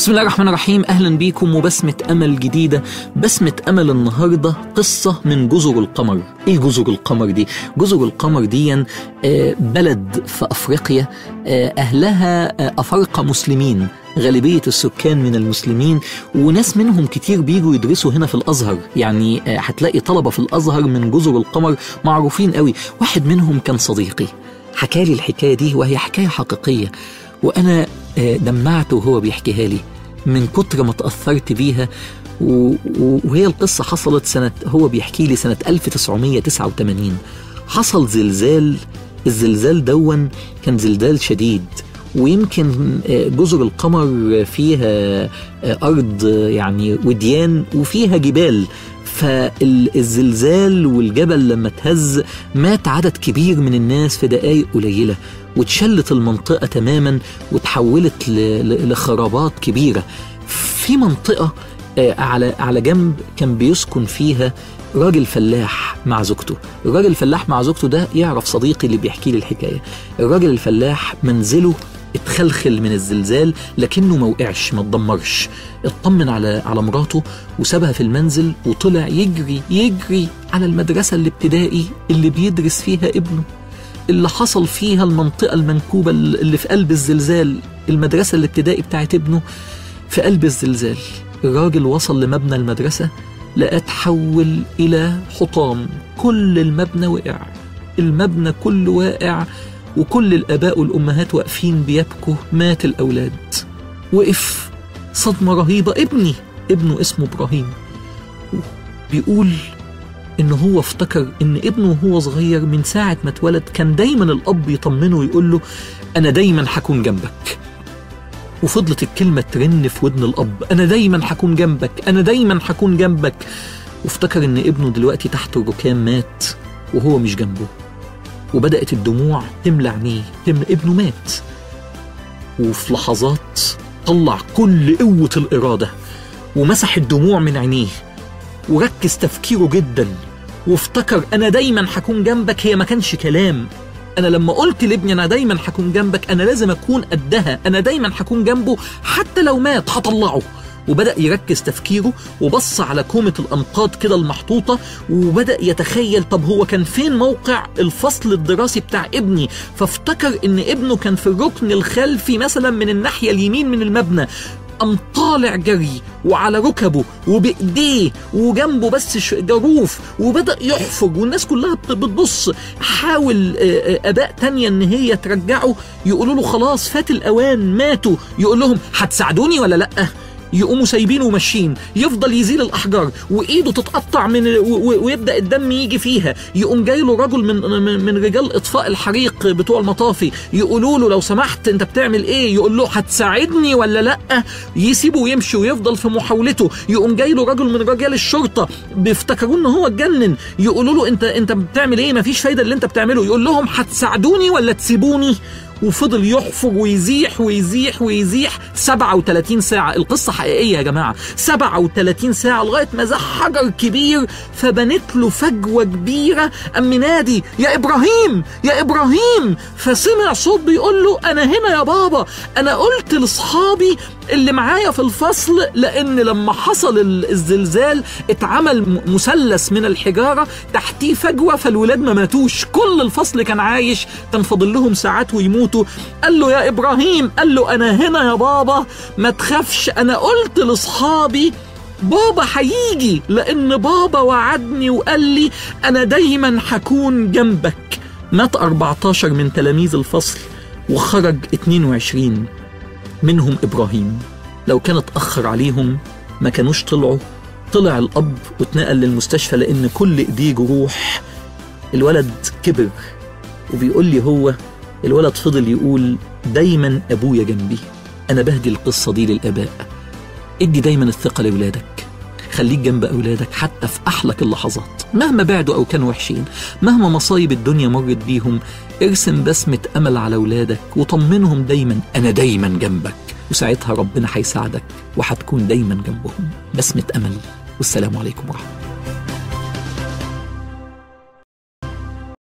بسم الله الرحمن الرحيم اهلا بيكم وبسمة امل جديدة بسمة امل النهاردة قصة من جزر القمر ايه جزر القمر دي جزر القمر دي آه، بلد في افريقيا آه، اهلها آه، افارقة مسلمين غالبية السكان من المسلمين وناس منهم كتير بيجوا يدرسوا هنا في الأزهر يعني آه، هتلاقي طلبة في الأزهر من جزر القمر معروفين قوي واحد منهم كان صديقي حكالي الحكاية دي وهي حكاية حقيقية وأنا آه، دمعت وهو بيحكيها لي من كتر ما تأثرت بيها و- و- وهي القصة حصلت سنة هو بيحكي لي سنة 1989 حصل زلزال الزلزال دون كان زلزال شديد ويمكن آه، جزر القمر فيها آه، أرض آه، يعني وديان وفيها جبال فالزلزال والجبل لما اتهز مات عدد كبير من الناس في دقايق قليلة واتشلت المنطقة تماما وتحولت ل- ل- لخرابات كبيرة في منطقة آه، على على جنب كان بيسكن فيها راجل فلاح مع زوجته الراجل الفلاح مع زوجته ده يعرف صديقي اللي بيحكي لي الحكاية الراجل الفلاح منزله اتخلخل من الزلزال لكنه ما وقعش ما اتدمرش اطمن على على مراته وسابها في المنزل وطلع يجري يجري على المدرسة الابتدائي اللي بيدرس فيها ابنه اللي حصل فيها المنطقة المنكوبة اللي في قلب الزلزال المدرسة الابتدائي بتاعت ابنه في قلب الزلزال الراجل وصل لمبنى المدرسة لقى تحول إلى حطام كل المبنى وقع المبنى كله واقع وكل الآباء والأمهات واقفين بيبكوا مات الأولاد وقف صدمة رهيبة ابني ابنه اسمه إبراهيم بيقول إن هو افتكر إن ابنه وهو صغير من ساعة ما اتولد كان دايما الأب يطمنه ويقول له أنا دايما هكون جنبك وفضلت الكلمة ترن في ودن الأب أنا دايما هكون جنبك أنا دايما هكون جنبك وافتكر إن ابنه دلوقتي تحت الركام مات وهو مش جنبه وبدأت الدموع تملى عينيه تم ابنه مات وفي لحظات طلع كل قوة الإرادة ومسح الدموع من عينيه وركز تفكيره جدا وافتكر أنا دايما هكون جنبك هي ما كانش كلام أنا لما قلت لابني أنا دايما هكون جنبك أنا لازم أكون قدها أنا دايما هكون جنبه حتى لو مات هطلعه وبدأ يركز تفكيره وبص على كومة الأنقاض كده المحطوطة وبدأ يتخيل طب هو كان فين موقع الفصل الدراسي بتاع ابني فافتكر إن ابنه كان في الركن الخلفي مثلا من الناحية اليمين من المبنى قام طالع جري وعلى ركبه وبايديه وجنبه بس ش- جروف وبدا يحفر والناس كلها بت- بتبص حاول آه، آه، اباء تانية ان هي ترجعه يقولوا له خلاص فات الاوان ماتوا يقول لهم هتساعدوني ولا لا يقوموا سايبينه وماشيين يفضل يزيل الاحجار وايده تتقطع من و- و- ويبدا الدم يجي فيها يقوم جاي له رجل من من- من رجال اطفاء الحريق بتوع المطافي يقولوا له لو سمحت انت بتعمل ايه يقول له هتساعدني ولا لا يسيبه ويمشي ويفضل في محاولته يقوم جاي له رجل من رجال الشرطه بيفتكروا ان هو اتجنن يقولوا له انت انت بتعمل ايه مفيش فايده اللي انت بتعمله يقول لهم هتساعدوني ولا تسيبوني وفضل يحفر ويزيح ويزيح ويزيح 37 ساعة القصة حقيقية يا جماعة 37 ساعة لغاية ما زح حجر كبير فبنت له فجوة كبيرة أم منادي يا إبراهيم يا إبراهيم فسمع صوت بيقول له أنا هنا يا بابا أنا قلت لأصحابي اللي معايا في الفصل لأن لما حصل ال- الزلزال اتعمل م- مثلث من الحجارة تحتيه فجوة فالولاد ما ماتوش كل الفصل كان عايش كان فاضل لهم ساعات ويموتوا قال له يا إبراهيم قال له أنا هنا يا بابا ما تخافش أنا قلت لأصحابي بابا هيجي لأن بابا وعدني وقال لي أنا دايما هكون جنبك مات 14 من تلاميذ الفصل وخرج 22 منهم إبراهيم لو كان اتأخر عليهم ما كانوش طلعوا طلع الأب واتنقل للمستشفى لأن كل إيديه جروح الولد كبر وبيقول لي هو الولد فضل يقول دايما أبويا جنبي أنا بهدي القصة دي للآباء ادي دايما الثقة لأولادك خليك جنب أولادك حتى في أحلك اللحظات مهما بعدوا أو كانوا وحشين مهما مصايب الدنيا مرت بيهم ارسم بسمة أمل على أولادك وطمنهم دايما أنا دايما جنبك وساعتها ربنا هيساعدك وهتكون دايما جنبهم بسمة أمل والسلام عليكم ورحمة الله